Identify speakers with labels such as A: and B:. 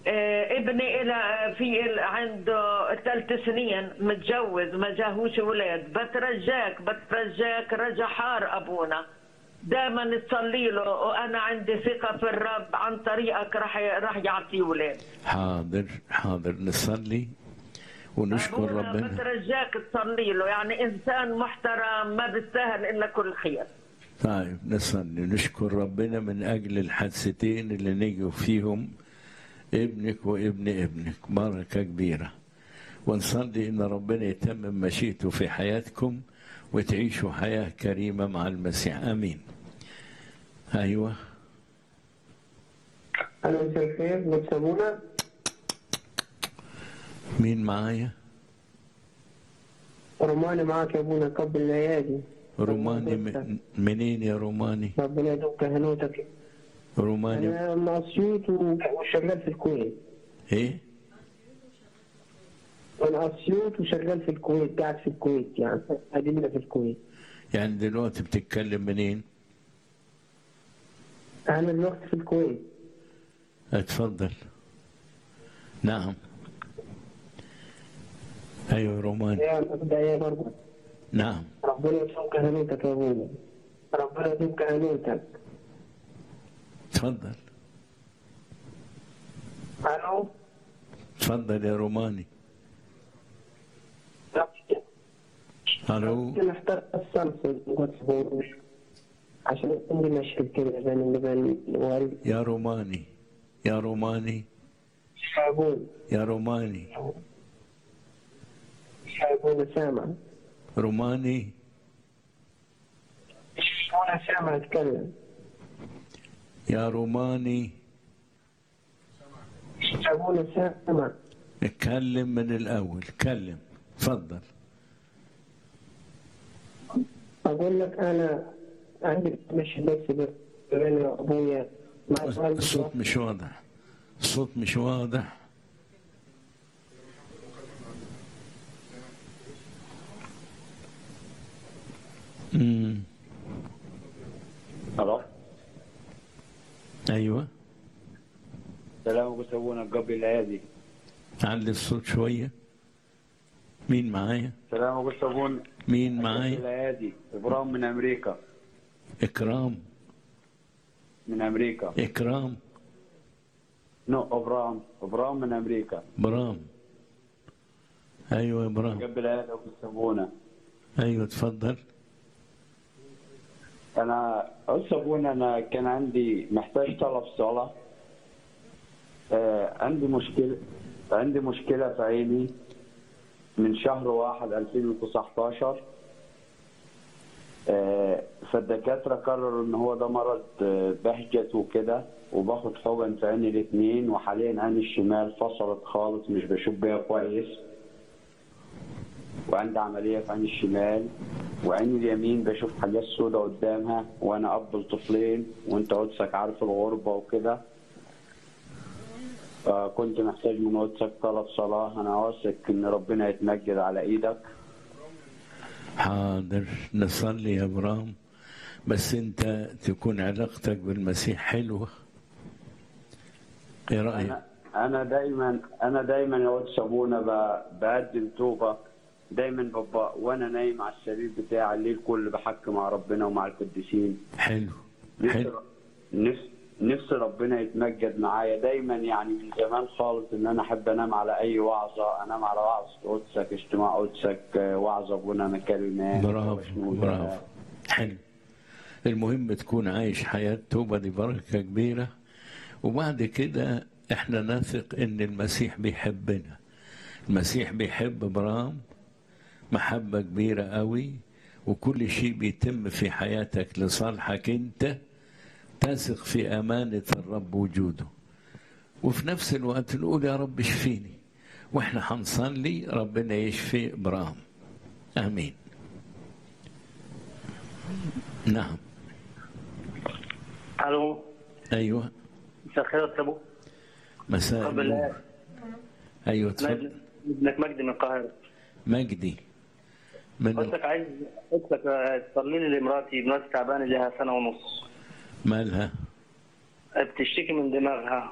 A: آه، ابني إلى في ال- عنده ثلاث سنين متجوز ما جاهوش ولاد بترجاك بترجاك رجا حار ابونا دائما تصلي له وانا عندي ثقه في الرب عن طريقك راح راح يعطيه ولاد
B: حاضر حاضر نصلي ونشكر
A: أبونا
B: ربنا
A: بترجاك تصلي له يعني انسان محترم ما بيستاهل الا كل خير
B: طيب نصلي نشكر ربنا من أجل الحادثتين اللي نجوا فيهم ابنك وابن ابنك بركة كبيرة ونصلي إن ربنا يتمم مشيئته في حياتكم وتعيشوا حياة كريمة مع المسيح آمين أيوة
C: أهلا مساء الخير بتسمونا
B: مين معايا
C: روماني معاك يا أبونا قبل الأيادي
B: روماني من- منين يا روماني
C: ربنا يدوم كهنوتك
B: روماني
C: أنا من أسيوط و- وشغال في الكويت
B: إيه
C: من أسيوط وشغال في الكويت قاعد في الكويت يعني قاعدين في الكويت
B: يعني دلوقتي بتتكلم منين
C: أنا دلوقتي في الكويت
B: اتفضل نعم أيوة روماني
C: يا بداية برضه
B: نعم
C: ربنا يدوم كهنوتك يا أبونا ربنا يدوم كهنوتك
B: تفضل
C: ألو
B: تفضل يا روماني الو
C: كنت محتار السامسونج واتساب عشان عندي مشكلة كده بين بين والدي
B: يا روماني يا روماني
C: أبونا
B: يا روماني
C: أبونا سامع
B: روماني
C: أنا سامع أتكلم
B: يا روماني
C: أبونا سامع
B: اتكلم من الاول كلم تفضل
C: أقول لك أنا عندي مش بس بين أبويا مع والدي
B: الصوت مش واضح الصوت مش واضح امم
D: الو
B: ايوه
D: سلام ابو سبونا قبل الايادي
B: علي الصوت شويه مين معايا
D: سلام ابو سبونا
B: مين
D: قبل
B: معايا
D: الايادي ابراهيم من امريكا
B: اكرام
D: من امريكا
B: اكرام
D: نو ابراهيم ابراهيم من امريكا
B: برام ايوه يا برام
D: قبل الايادي ابو سبونا
B: ايوه تفضل
D: انا ابو سبونا انا كان عندي محتاج طلب صلاه آه عندي مشكله عندي مشكله في عيني من شهر واحد 2019 آه، فالدكاترة قرروا ان هو ده مرض آه، بهجت وكده وباخد حقن في عيني الاثنين وحاليا عيني الشمال فصلت خالص مش بشوف بيها كويس وعندي عملية في عيني الشمال وعيني اليمين بشوف حاجات سودة قدامها وانا اب لطفلين وانت قدسك عارف الغربة وكده فكنت محتاج من قدسك طلب صلاة انا واثق ان ربنا يتمجد على ايدك
B: حاضر نصلي يا برام بس انت تكون علاقتك بالمسيح حلوه ايه رايك
D: انا انا دايما انا دايما يا ولد سابونا ب- بقدم توبه دايما ببقى وانا نايم على السرير بتاعي الليل كله بحكي مع ربنا ومع القديسين
B: حلو
D: نفسي
B: حلو
D: نفسي نفسي ربنا يتمجد معايا دايما يعني من زمان خالص ان انا احب انام على اي وعظه انام على وعظ قدسك اجتماع قدسك آه، وعظ ابونا انا كلمات
B: برافو برافو حلو المهم تكون عايش حياة توبة دي بركة كبيرة وبعد كده احنا نثق ان المسيح بيحبنا المسيح بيحب برام محبة كبيرة قوي وكل شيء بيتم في حياتك لصالحك انت تثق في أمانة الرب وجوده وفي نفس الوقت نقول يا رب اشفيني واحنا هنصلي ربنا يشفي ابراهيم امين نعم
E: الو
B: ايوه
E: مساء الخير يا ابو
B: مساء
E: قبل
B: النور. ايوه تفضل
E: ابنك مجدي من القاهره
B: مجدي من
E: قلت عايز قلت تصلي لي لمراتي مراتي تعبانه لها سنه ونص
B: مالها
E: بتشتكي من دماغها